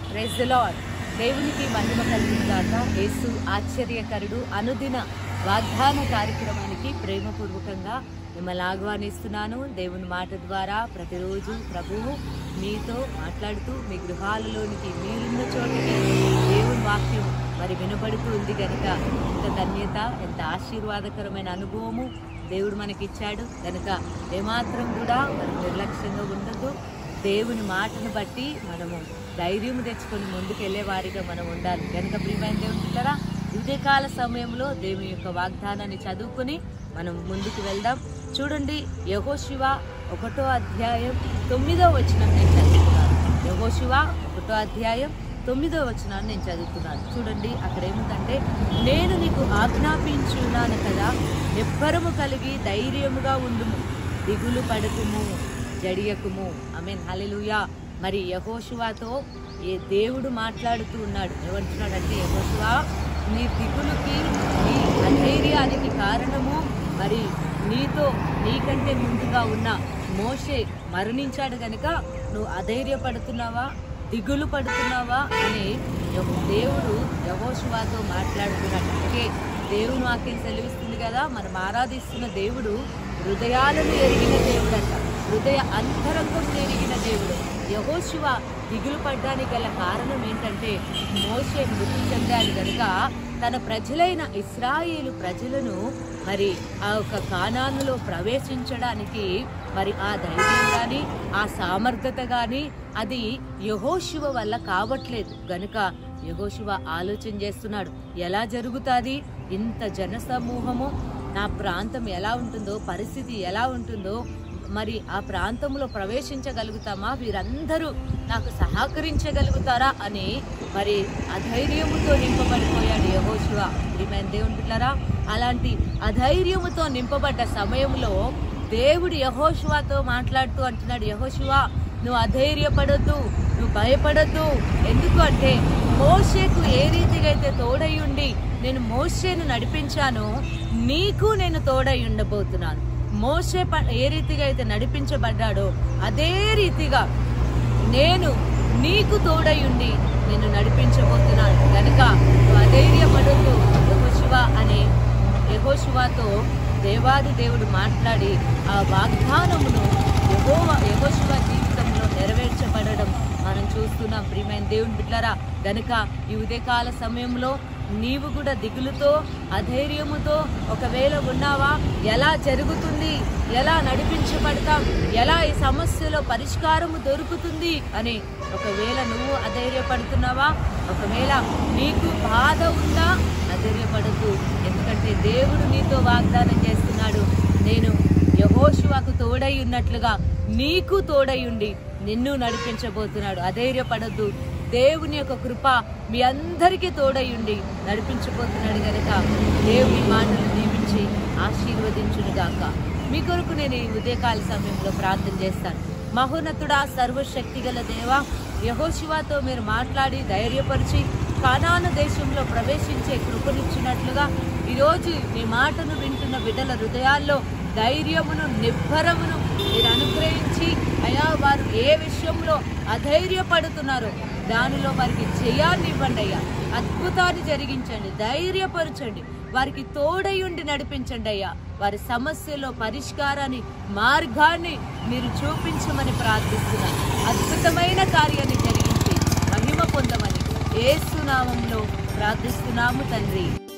praise the lord దేవునికి మహిమ కలిగిన గాక యేసు ఆశ్చర్యకరుడు అనుదిన వాగ్దాన కార్యక్రమానికి ప్రేమపూర్వకంగా మిమ్మల్ని ఆహ్వానిస్తున్నాను దేవుని మాట ద్వారా ప్రతిరోజు ప్రభువు మీతో మాట్లాడుతూ మీ గృహాలలోనికి మీరున్న చోటికి దేవుని వాక్యం మరి వినబడుతూ ఉంది కనుక ఎంత ధన్యత ఎంత ఆశీర్వాదకరమైన అనుభవము దేవుడు మనకిచ్చాడు కనుక ఏమాత్రం కూడా మనం నిర్లక్ష్యంగా ఉండదు దేవుని మాటను బట్టి మనము ధైర్యం తెచ్చుకొని ముందుకు వెళ్ళే వారిగా మనం ఉండాలి కనుక ప్రియమైన దేవుని పిల్లరా ఉదయకాల సమయంలో దేవుని యొక్క వాగ్దానాన్ని చదువుకుని మనం ముందుకు వెళ్దాం చూడండి యహోశివ ఒకటో అధ్యాయం తొమ్మిదో వచనం నేను చదువుతున్నాను యహోశివ ఒకటో అధ్యాయం తొమ్మిదో వచనాన్ని నేను చదువుతున్నాను చూడండి అక్కడ ఏముందంటే నేను నీకు ఆజ్ఞాపించున్నాను కదా నిబ్బరము కలిగి ధైర్యముగా ఉండుము దిగులు పడుకుము జడియకుము ఆమెన్ హల్లెలూయా మరి యహోశువాతో ఏ దేవుడు మాట్లాడుతూ ఉన్నాడు ఏమంటున్నాడంటే యహోశువా నీ దిగులుకి నీ అధైర్యానికి కారణము మరి నీతో నీకంటే ముందుగా ఉన్న మోషే మరణించాడు గనుక నువ్వు అధైర్యపడుతున్నావా దిగులు పడుతున్నావా అని యెహో- దేవుడు యహోశువాతో మాట్లాడుతున్నాడు ఓకే దేవుని వాక్యం సెలవిస్తుంది కదా మనం ఆరాధిస్తున్న దేవుడు హృదయాలను ఎరిగిన దేవుడు అంట హృదయ అంతరంగం ఎరిగిన దేవుడు యహోశివ దిగులు పడ్డానికి గల కారణం ఏంటంటే మోషే మృతి చెందాడు కనుక తన ప్రజలైన ఇస్రాయేలు ప్రజలను మరి ఆ యొక్క కానానులో ప్రవేశించడానికి మరి ఆ ధైర్యం కానీ ఆ సామర్థ్యత కానీ అది యహోశివ వల్ల కావట్లేదు గనుక యహోశివ ఆలోచన చేస్తున్నాడు ఎలా జరుగుతాది ఇంత జన సమూహము నా ప్రాంతం ఎలా ఉంటుందో పరిస్థితి ఎలా ఉంటుందో మరి ఆ ప్రాంతంలో ప్రవేశించగలుగుతామా వీరందరూ నాకు సహకరించగలుగుతారా అని మరి అధైర్యముతో నింపబడిపోయాడు యహోశివ ప్రియమైన దేవుని బిడ్డలారా అలాంటి అధైర్యముతో నింపబడ్డ సమయంలో దేవుడు యహోశివాతో మాట్లాడుతూ అంటున్నాడు యహోశివ నువ్వు అధైర్యపడొద్దు నువ్వు భయపడొద్దు ఎందుకు అంటే మోషేకు ఏ రీతిగా అయితే తోడై ఉండి నేను మోషేను నడిపించానో నీకు నేను తోడై ఉండబోతున్నాను మోషే ప- ఏ రీతిగా అయితే నడిపించబడ్డాడో అదే రీతిగా నేను నీకు తోడై ఉండి నేను నడిపించబోతున్నాను గనక నువ్వు అధైర్యపడొద్దు యహోశివ అనే యహోశివాతో దేవాది దేవుడు మాట్లాడి ఆ వాగ్దానమును యహోవ యహోశివ జీవితంలో నెరవేర్చబడడం మనం చూస్తున్నాం ప్రియమైన దేవుని బిడ్డలారా గనుక ఈ ఉదయకాల సమయంలో నీవు కూడా దిగులుతో అధైర్యముతో ఒకవేళ ఉన్నావా ఎలా జరుగుతుంది ఎలా నడిపించబడతాం ఎలా ఈ సమస్యలో పరిష్కారము దొరుకుతుంది అని ఒకవేళ నువ్వు అధైర్యపడుతున్నావా ఒకవేళ నీకు బాధ ఉందా అధైర్యపడద్దు ఎందుకంటే దేవుడు నీతో వాగ్దానం చేస్తున్నాడు నేను యహోశివకు తోడై ఉన్నట్లుగా నీకు తోడై ఉండి నిన్ను నడిపించబోతున్నాడు అధైర్యపడద్దు దేవుని యొక్క కృప మీ అందరికీ తోడై ఉండి నడిపించబోతున్నాడు గనక దేవుని మాటలు దీవించి ఆశీర్వదించును గాక మీ కొరకు నేను ఈ ఉదయకాల సమయంలో ప్రార్థన చేస్తాను మహోన్నతుడా సర్వశక్తి గల దేవా యహోశివాతో మీరు మాట్లాడి ధైర్యపరిచి కానాను దేశంలో ప్రవేశించే కృపనిచ్చినట్లుగా ఈరోజు మీ మాటను వింటున్న బిడ్డల హృదయాల్లో ధైర్యమును నిబ్బరమును మీరు అనుగ్రహించి అయా వారు ఏ విషయంలో అధైర్యపడుతున్నారో దానిలో వారికి జయాన్ని ఇవ్వండి అయ్యా అద్భుతాన్ని జరిగించండి ధైర్యపరచండి వారికి తోడై ఉండి నడిపించండి అయ్యా వారి సమస్యలో పరిష్కారాన్ని మార్గాన్ని మీరు చూపించమని ప్రార్థిస్తున్నాను అద్భుతమైన కార్యాన్ని జరిగించి మహిమ పొందమని ఏసునామంలో ప్రార్థిస్తున్నాము తండ్రి